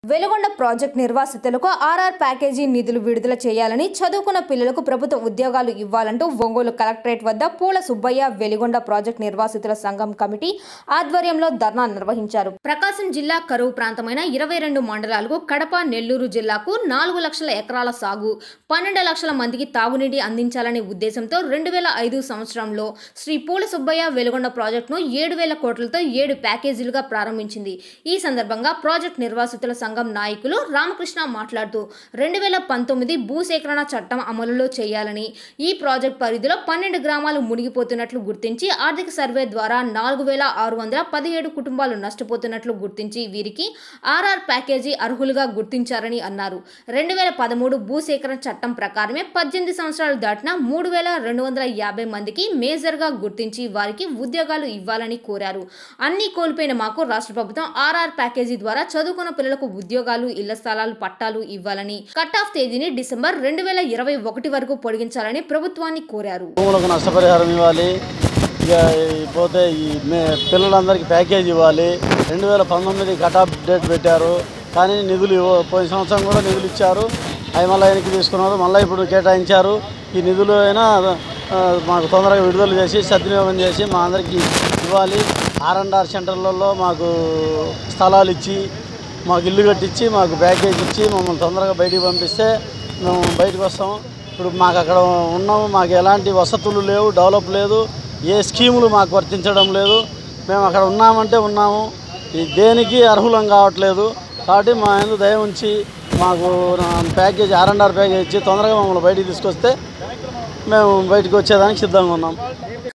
Veligonda project నిర్వాసితులకు RR package నిధులు విడుదల చేయాలని చదువుకున్న పిల్లలకు ప్రభుత్వ ఉద్యోగాలు ఇవ్వాలంటూ ఒంగోలు కలెక్టరేట్ వద్ద పూల సుబ్బయ్య వెలుగొండ ప్రాజెక్ట్ నిర్వాసితుల సంఘం కమిటీ ఆధ్వర్యంలో ధర్నా నిర్వహించారు ప్రకాశం జిల్లా కరువు ప్రాంతమైన ఇరవై రెండు మండలాలకు కడప నెల్లూరు జిల్లాకు నాలుగు లక్షల ఎకరాల సాగు పన్నెండు లక్షల మందికి తాగునీటి అందించాలనే ఉద్దేశంతో రెండు వేల ఐదు సంవత్సరంలో శ్రీ పూల సుబ్బయ్య వెలుగొండ ప్రాజెక్టును ఏడు వేల కోట్లతో ఏడు ప్యాకేజీలుగా ప్రారంభించింది ఈ సందర్భంగా ప్రాజెక్ట్ నిర్వాసితుల సంఘం నాయకులు రామకృష్ణ మాట్లాడుతూ రెండు వేల పంతొమ్మిది భూసేకరణ చట్టం అమలులో చేయాలని ఈ ప్రాజెక్ట్ పరిధిలో పన్నెండు గ్రామాలు మునిగిపోతున్నట్లు గుర్తించి ఆర్థిక సర్వే ద్వారా నాలుగు వేల ఆరు వందల పదిహేడు కుటుంబాలు నష్టపోతున్నట్లు గుర్తించి వీరికి ఆర్ఆర్ ప్యాకేజీ అర్హులుగా గుర్తించారని అన్నారు రెండు వేల పదమూడు భూసేకరణ చట్టం ప్రకారమే పద్దెనిమిది సంవత్సరాలు దాటిన మూడు వేల రెండు వందల యాభై మందికి మేజర్గా గుర్తించి వారికి ఉద్యోగాలు ఇవ్వాలని కోరారు అన్ని కోల్పోయిన మాకు రాష్ట్ర ప్రభుత్వం ఆర్ఆర్ ప్యాకేజీ ద్వారా చదువుకున్న పిల్లలకు ఉద్యోగాలు ఇళ్ల స్థలాలు పట్టాలు ఇవ్వాలని కట్ ఆఫ్ తేదీని డిసెంబర్ రెండు వేల ఇరవై ఒకటి వరకు పొడిగించాలని ప్రభుత్వాన్ని కోరారు భూములకు నష్టపరిహారం ఇవ్వాలి ఇక ఈ పోతే ఈ మే పిల్లలందరికీ ప్యాకేజ్ ఇవ్వాలి రెండు వేల పంతొమ్మిది కటాఫ్ డేట్ పెట్టారు కానీ నిధులు ఇవ్వ పోయిన సంవత్సరం కూడా నిధులు ఇచ్చారు అవి మళ్ళీ వెనక్కి తీసుకున్నారు మళ్ళీ ఇప్పుడు కేటాయించారు ఈ నిధులు అయినా ఆ, మాకు తొందరగా విడుదల చేసి సద్వినియోగం చేసి మా అందరికీ ఇవ్వాలి ఆర్ అండ్ ఆర్ సెంటర్లలో మాకు స్థలాలు ఇచ్చి మాకు ఇల్లు కట్టించి మాకు ప్యాకేజ్ ఇచ్చి మమ్మల్ని తొందరగా బయటికి పంపిస్తే మేము బయటకు వస్తాం ఇప్పుడు మాకు అక్కడ ఉన్నాము మాకు ఎలాంటి వసతులు లేవు డెవలప్ లేదు ఏ స్కీములు మాకు వర్తించడం లేదు మేము అక్కడ ఉన్నామంటే ఉన్నాము ఈ దేనికి అర్హులం కావట్లేదు కాబట్టి మా ఎందుకు దయ ఉంచి మాకు package R and R package ఇచ్చి తొందరగా మమ్మల్ని బయటికి తీసుకొస్తే మేము బయటకు వచ్చేదానికి సిద్ధంగా ఉన్నాం